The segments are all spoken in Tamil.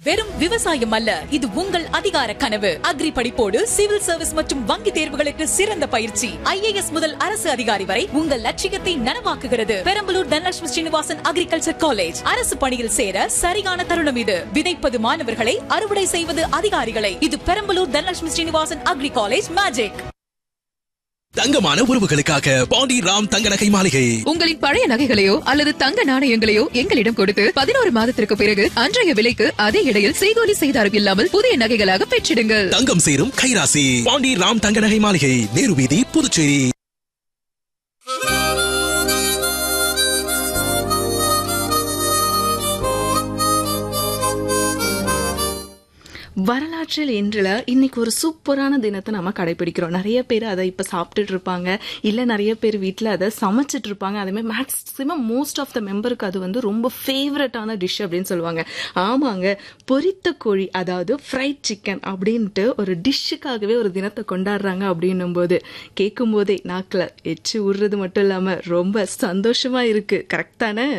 வெறும் விவசாயம் அல்ல இது உங்கள் அதிகார கனவு அக்ரி படிப்போடு சிவில் சர்வீஸ் மற்றும் வங்கி தேர்வுகளுக்கு சிறந்த பயிற்சி ஐஏஎஸ் முதல் அரசு அதிகாரி வரை உங்கள் லட்சியத்தை நனவாக்குகிறது பெரம்பலூர் தனலட்சுமி ஸ்ரீனிவாசன் அக்ரிகல்ச்சர் காலேஜ் அரசு பணியில் சேர சரியான தருணம் இது விதைப்பது மாணவர்களை அறுவடை செய்வது அதிகாரிகளை இது Perambalur Dhanalakshmi Srinivasan agri college magic தங்கமான உறவுகளுக்காக பாண்டி ராம் தங்க நகை மாளிகை உங்களின் பழைய நகைகளையோ அல்லது தங்க நாணயங்களையோ எங்களிடம் கொடுத்து பதினோரு மாதத்திற்கு பிறகு அன்றைய விலைக்கு அதே இடையில் செய்கூலி செய்தாரம் இல்லாமல் புதிய நகைகளாக பெற்றிடுங்கள் தங்கம் சேரும் கைராசி பாண்டி ராம் தங்க நகை மாளிகை நேரு வீதி புதுச்சேரி வரலாற்றில் இன்றில் இன்னைக்கு ஒரு சூப்பரான தினத்தை நம்ம கடைபிடிக்கிறோம் நிறைய பேர் அதை இப்போ சாப்பிட்டுட்டு இருப்பாங்க இல்லை நிறைய பேர் வீட்டில் அதை சமைச்சிட்டு இருப்பாங்க அதேமாதிரி மேக்ஸிமம் மோஸ்ட் ஆஃப் த மெம்பருக்கு அது வந்து ரொம்ப ஃபேவரட்டான டிஷ் அப்படின்னு சொல்லுவாங்க ஆமாங்க பொரித்த கோழி அதாவது ஃப்ரைட் சிக்கன் அப்படின்ட்டு ஒரு டிஷ்ஷுக்காகவே ஒரு தினத்தை கொண்டாடுறாங்க அப்படின்னும் போது கேட்கும் போதே நாக்கில் எச்சு விடுறது மட்டும் இல்லாமல் ரொம்ப சந்தோஷமா இருக்கு கரெக்ட் தானே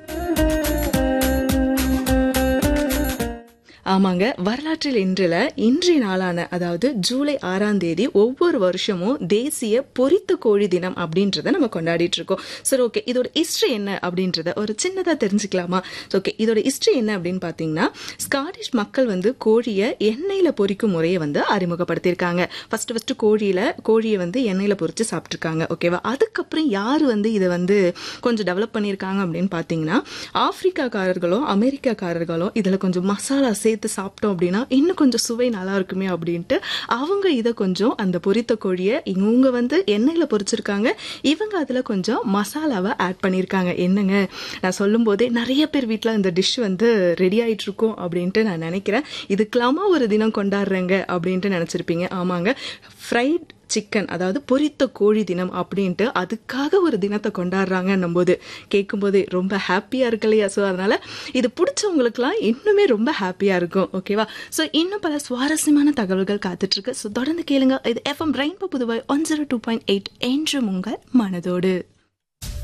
ஆமாங்க வரலாற்றில் இன்றில் இன்றைய நாளான அதாவது ஜூலை ஆறாம் தேதி ஒவ்வொரு வருஷமும் தேசிய பொரித்த கோழி தினம் அப்படின்றத நம்ம கொண்டாடிட்டு இருக்கோம் சரி ஓகே இதோட ஹிஸ்ட்ரி என்ன அப்படின்றத ஒரு சின்னதாக தெரிஞ்சுக்கலாமா ஓகே இதோட ஹிஸ்ட்ரி என்ன அப்படின்னு பார்த்தீங்கன்னா ஸ்காட்டிஷ் மக்கள் வந்து கோழியை எண்ணெயில் பொரிக்கும் முறையை வந்து அறிமுகப்படுத்தியிருக்காங்க ஃபர்ஸ்ட் ஃபர்ஸ்ட் கோழியில கோழியை வந்து எண்ணெயில் பொரிச்சு சாப்பிட்ருக்காங்க ஓகேவா அதுக்கப்புறம் யார் வந்து இதை வந்து கொஞ்சம் டெவலப் பண்ணியிருக்காங்க அப்படின்னு பார்த்தீங்கன்னா ஆப்பிரிக்காக்காரர்களும் அமெரிக்காக்காரர்களும் இதில் கொஞ்சம் மசாலா சேர்த்து சாப்பிட்டோம் அப்படின்னா இன்னும் கொஞ்சம் சுவை நல்லா இருக்குமே அப்படின்ட்டு அவங்க இதை கொஞ்சம் அந்த பொரித்த கோழியை இவங்க வந்து எண்ணெயில் பொரிச்சிருக்காங்க இவங்க அதில் கொஞ்சம் மசாலாவை ஆட் பண்ணியிருக்காங்க என்னங்க நான் சொல்லும் போதே நிறைய பேர் வீட்டில் இந்த டிஷ் வந்து ரெடி ஆயிட்டு இருக்கும் அப்படின்ட்டு நான் நினைக்கிறேன் இதுக்கெல்லாமா ஒரு தினம் கொண்டாடுறேங்க அப்படின்ட்டு நினச்சிருப்பீங்க ஆமாங்க ஃப்ரைட் சிக்கன் அதாவது பொரித்த கோழி தினம் அப்படின்ட்டு அதுக்காக ஒரு தினத்தை கொண்டாடுறாங்கன்னும் போது கேட்கும்போதே ரொம்ப ஹாப்பியாக இருக்கு இல்லையா ஸோ அதனால் இது பிடிச்சவங்களுக்குலாம் இன்னுமே ரொம்ப ஹாப்பியாக இருக்கும் ஓகேவா ஸோ இன்னும் பல சுவாரஸ்யமான தகவல்கள் காத்துட்ருக்கு ஸோ தொடர்ந்து கேளுங்க இது FM rainbow Puduvai one zero two point eight என்றும் உங்கள் மனதோடு